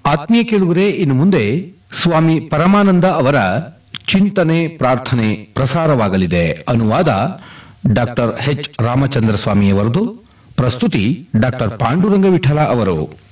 ಆತ್ಮೀಯ ಕೇಳುಗರೆ ಇನ್ನು ಮುಂದೆ ಸ್ವಾಮಿ ಪರಮಾನಂದ ಅವರ ಚಿಂತನೆ ಪ್ರಾರ್ಥನೆ ಪ್ರಸಾರವಾಗಲಿದೆ ಅನುವಾದ ಡಾಕ್ಟರ್ ಎಚ್ ರಾಮಚಂದ್ರ ಸ್ವಾಮಿಯವರದು ಪ್ರಸ್ತುತಿ ಡಾಕ್ಟರ್ ಪಾಂಡುರಂಗ ವಿಠಲ ಅವರು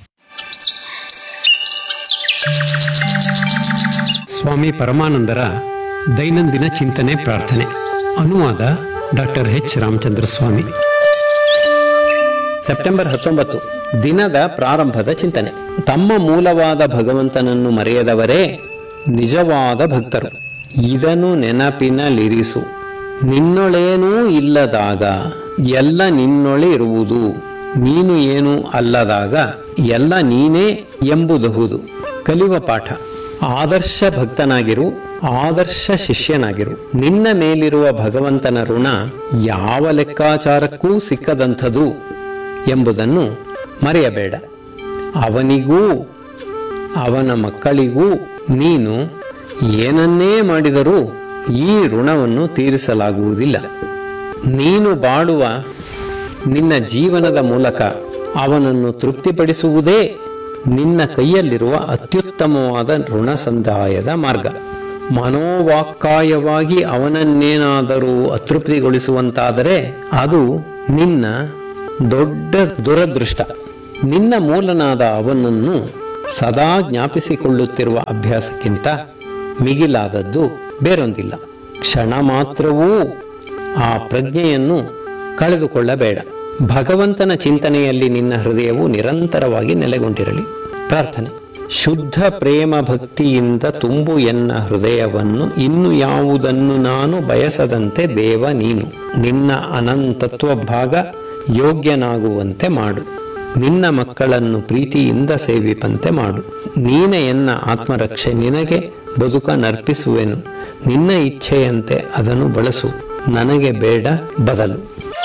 ಸ್ವಾಮಿ ಪರಮಾನಂದರ ದೈನಂದಿನ ಚಿಂತನೆ ಪ್ರಾರ್ಥನೆ ಅನುವಾದ doctor H Ramachandra Swamy September ಹತ್ತೊಂಬತ್ತು ದಿನದ ಪ್ರಾರಂಭದ ಚಿಂತನೆ ತಮ್ಮ ಮೂಲವಾದ ಭಗವಂತನನ್ನು ಮರೆಯದವರೇ ನಿಜವಾದ ಭಕ್ತರು ಇದನ್ನು ನೆನಪಿನಲ್ಲಿರಿಸು ನಿನ್ನೊಳೇನೂ ಇಲ್ಲದಾಗ ಎಲ್ಲ ನಿನ್ನೊಳೆ ಇರುವುದು ನೀನು ಏನು ಅಲ್ಲದಾಗ ಎಲ್ಲ ನೀನೇ ಎಂಬುದಹುದು ಕಲಿಯುವ ಪಾಠ ಆದರ್ಶ ಭಕ್ತನಾಗಿರು ಆದರ್ಶ ಶಿಷ್ಯನಾಗಿರು ನಿನ್ನ ಮೇಲಿರುವ ಭಗವಂತನ ಋಣ ಯಾವ ಲೆಕ್ಕಾಚಾರಕ್ಕೂ ಸಿಕ್ಕದಂಥದು ಎಂಬುದನ್ನು ಮರೆಯಬೇಡ ಅವನಿಗೂ ಅವನ ಮಕ್ಕಳಿಗೂ ನೀನು ಏನನ್ನೇ ಮಾಡಿದರೂ ಈ ಋಣವನ್ನು ತೀರಿಸಲಾಗುವುದಿಲ್ಲ ನೀನು ಬಾಳುವ ನಿನ್ನ ಜೀವನದ ಮೂಲಕ ಅವನನ್ನು ತೃಪ್ತಿಪಡಿಸುವುದೇ ನಿನ್ನ ಕೈಯಲ್ಲಿರುವ ಅತ್ಯುತ್ತಮವಾದ ಋಣ ಸಂದಾಯದ ಮಾರ್ಗ ಮನೋವಾಕ್ಕಾಯವಾಗಿ ಅವನನ್ನೇನಾದರೂ ಅತೃಪ್ತಿಗೊಳಿಸುವಂತಾದರೆ ಅದು ನಿನ್ನ ದೊಡ್ಡ ದುರದೃಷ್ಟ ನಿನ್ನ ಮೂಲನಾದ ಅವನನ್ನು ಸದಾ ಜ್ಞಾಪಿಸಿಕೊಳ್ಳುತ್ತಿರುವ ಅಭ್ಯಾಸಕ್ಕಿಂತ ಮಿಗಿಲಾದದ್ದು ಬೇರೊಂದಿಲ್ಲ ಕ್ಷಣ ಮಾತ್ರವೂ ಆ ಪ್ರಜ್ಞೆಯನ್ನು ಕಳೆದುಕೊಳ್ಳಬೇಡ ಭಗವಂತನ ಚಿಂತನೆಯಲ್ಲಿ ನಿನ್ನ ಹೃದಯವು ನಿರಂತರವಾಗಿ ನೆಲೆಗೊಂಡಿರಲಿ ಪ್ರಾರ್ಥನೆ ಶುದ್ಧ ಪ್ರೇಮ ಭಕ್ತಿಯಿಂದ ತುಂಬು ಎನ್ನ ಹೃದಯವನ್ನು ಇನ್ನು ಯಾವುದನ್ನು ನಾನು ಬಯಸದಂತೆ ದೇವ ನೀನು ನಿನ್ನ ಅನಂತತ್ವ ಭಾಗ ಯೋಗ್ಯನಾಗುವಂತೆ ಮಾಡು ನಿನ್ನ ಮಕ್ಕಳನ್ನು ಪ್ರೀತಿಯಿಂದ ಸೇವಿಪಂತೆ ಮಾಡು ನೀನೆ ಎನ್ನ ಆತ್ಮರಕ್ಷೆ ನಿನಗೆ ಬದುಕ ನರ್ಪಿಸುವೆನು ನಿನ್ನ ಇಚ್ಛೆಯಂತೆ ಅದನ್ನು ಬಳಸು ನನಗೆ ಬೇಡ ಬದಲು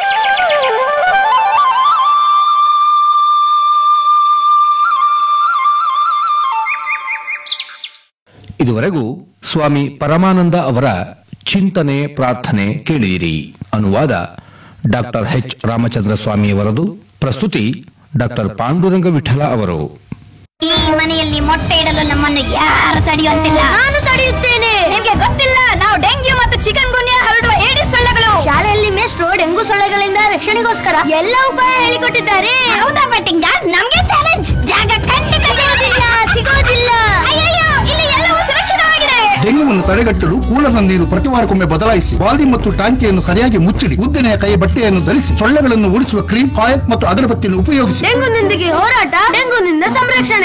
ಇದುವರೆಗೂ ಸ್ವಾಮಿ ಪರಮಾನಂದ ಅವರ ಚಿಂತನೆ ಪ್ರಾರ್ಥನೆ ಕೇಳಿದಿರಿ ಅನುವಾದ ಡಾಕ್ಟರ್ ಎಚ್ ರಾಮಚಂದ್ರ ಸ್ವಾಮಿಯವರದು ಪ್ರಸ್ತುತಿ ಡಾಕ್ಟರ್ ಪಾಂಡುರಂಗ ವಿಠಲ ಅವರು ಈ ಮನೆಯಲ್ಲಿ ಮೊಟ್ಟೆ ಇಡಲು ನಮ್ಮನ್ನು ಯಾರು ತಡೆಯುವಂತಿಲ್ಲ ನಾನು ತಡೆಯುತ್ತೇನೆ ನಿಮ್ಗೆ ಗೊತ್ತಿಲ್ಲ ನಾವು ಡೆಂಗ್ಯೂ ಮತ್ತು ಚಿಕನ್ ಗುನ್ಯಾ ಹರಡುವ ಏಡಿಸ್ ಸೊಳ್ಳೆಗಳು ಶಾಲೆಯಲ್ಲಿ ಮೇಷ್ಟ್ರು ಡೆಂಗು ಸೊಳ್ಳೆಗಳಿಂದ ರಕ್ಷಣೆಗೋಸ್ಕರ ಎಲ್ಲ ಉಪಾಯ ಹೇಳಿಕೊಟ್ಟಿದ್ದಾರೆ ಹೌದಾ ಬಟ್ಟಿಂಗ ನಮ್ಗೆ ಚಾಲೆಂಜ್ ಜಾಗ ಖಂಡಿತ ಸಿಗೋದಿಲ್ಲ ಸಿಗೋದಿಲ್ಲ ಅಯ್ಯಯ್ಯೋ ಇಲ್ಲಿ ಎಲ್ಲವೂ ಸುರಕ್ಷಿತವಾಗಿದೆ ಡೆಂಗುವನ್ನು ತಡೆಗಟ್ಟಲು ಕೂಲರ್ನ ನೀರು ಪ್ರತಿ ವಾರಕ್ಕೊಮ್ಮೆ ಬದಲಾಯಿಸಿ ಬಾಲ್ದಿ ಮತ್ತು ಟಾಂಕಿಯನ್ನು ಸರಿಯಾಗಿ ಮುಚ್ಚಿಡಿ ಉದ್ದನೆಯ ಕೈ ಬಟ್ಟೆಯನ್ನು ಧರಿಸಿ ಸೊಳ್ಳೆಗಳನ್ನು ಓಡಿಸುವ ಕ್ರೀಮ್ ಕಾಯಕ್ ಮತ್ತು ಅಗರಬತ್ತಿಯನ್ನು ಉಪಯೋಗಿಸಿ ಡೆಂಗುನೊಂದಿಗೆ ಹೋರಾಟ ಡೆಂಗುನಿಂದ ಸಂರಕ್ಷಣೆ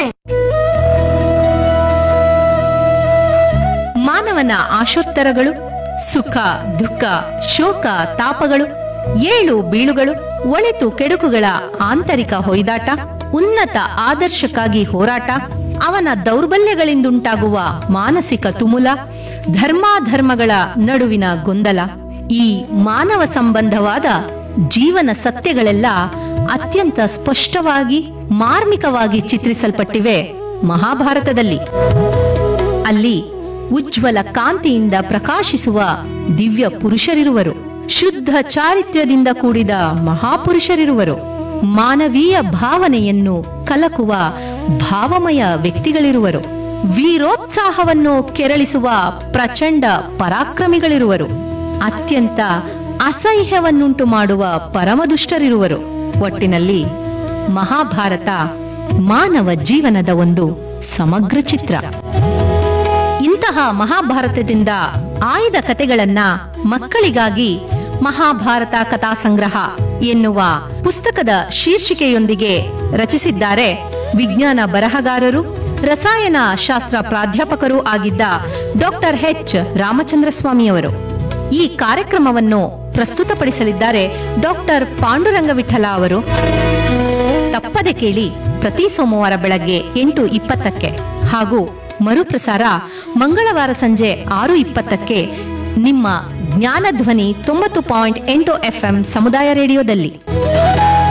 ಮಾನವನ ಆಶೋತ್ತರಗಳು ಸುಖ ದುಃಖ ಶೋಕ ತಾಪಗಳು ಏಳು ಬೀಳುಗಳು ಒಳಿತು ಕೆಡುಕುಗಳ ಆಂತರಿಕ ಹೊಯ್ದಾಟ ಉನ್ನತ ಆದರ್ಶಕ್ಕಾಗಿ ಹೋರಾಟ ಅವನ ದೌರ್ಬಲ್ಯಗಳಿಂದುಂಟಾಗುವ ಮಾನಸಿಕ ತುಮುಲ ಧರ್ಮಾಧರ್ಮಗಳ ನಡುವಿನ ಗೊಂದಲ ಈ ಮಾನವ ಸಂಬಂಧವಾದ ಜೀವನ ಸತ್ಯಗಳೆಲ್ಲ ಅತ್ಯಂತ ಸ್ಪಷ್ಟವಾಗಿ ಮಾರ್ಮಿಕವಾಗಿ ಚಿತ್ರಿಸಲ್ಪಟ್ಟಿವೆ ಮಹಾಭಾರತದಲ್ಲಿ ಅಲ್ಲಿ ಉಜ್ವಲ ಕಾಂತಿಯಿಂದ ಪ್ರಕಾಶಿಸುವ ದಿವ್ಯ ಪುರುಷರಿರುವರು ಶುದ್ಧ ಚಾರಿತ್ರ್ಯದಿಂದ ಕೂಡಿದ ಮಹಾಪುರುಷರಿರುವರು ಮಾನವೀಯ ಭಾವನೆಯನ್ನು ಕಲಕುವ ಭಾವಮಯ ವ್ಯಕ್ತಿಗಳಿರುವರು ವೀರೋತ್ಸಾಹವನ್ನು ಕೆರಳಿಸುವ ಪ್ರಚಂಡ ಪರಾಕ್ರಮಿಗಳಿರುವರು ಅತ್ಯಂತ ಅಸಹ್ಯವನ್ನುಂಟು ಮಾಡುವ ಪರಮದುಷ್ಟರಿರುವರು ಒಟ್ಟಿನಲ್ಲಿ ಮಹಾಭಾರತ ಮಾನವ ಜೀವನದ ಒಂದು ಸಮಗ್ರ ಚಿತ್ರ ಇಂತಹ ಮಹಾಭಾರತದಿಂದ ಆಯ್ದ ಕತೆಗಳನ್ನ ಮಕ್ಕಳಿಗಾಗಿ ಮಹಾಭಾರತ ಕಥಾ ಸಂಗ್ರಹ ಎನ್ನುವ ಪುಸ್ತಕದ ಶೀರ್ಷಿಕೆಯೊಂದಿಗೆ ರಚಿಸಿದ್ದಾರೆ ವಿಜ್ಞಾನ ಬರಹಗಾರರು ರಸಾಯನ ಶಾಸ್ತ್ರ ಪ್ರಾಧ್ಯಾಪಕರೂ ಆಗಿದ್ದ ಡಾಕ್ಟರ್ ಎಚ್ ರಾಮಚಂದ್ರ ಸ್ವಾಮಿಯವರು ಈ ಕಾರ್ಯಕ್ರಮವನ್ನು ಪ್ರಸ್ತುತಪಡಿಸಲಿದ್ದಾರೆ ಡಾಕ್ಟರ್ ಪಾಂಡುರಂಗ ವಿಠಲ ಅವರು ತಪ್ಪದೆ ಕೇಳಿ ಪ್ರತಿ ಸೋಮವಾರ ಬೆಳಗ್ಗೆ ಎಂಟು ಇಪ್ಪತ್ತಕ್ಕೆ ಹಾಗೂ ಮರುಪ್ರಸಾರ ಮಂಗಳವಾರ ಸಂಜೆ ಆರು ಇಪ್ಪತ್ತಕ್ಕೆ ನಿಮ್ಮ ಜ್ಞಾನಧ್ವನಿ ತೊಂಬತ್ತು ಪಾಯಿಂಟ್ ಎಂಟು ಎಫ್ಎಂ ಸಮುದಾಯ ರೇಡಿಯೋದಲ್ಲಿ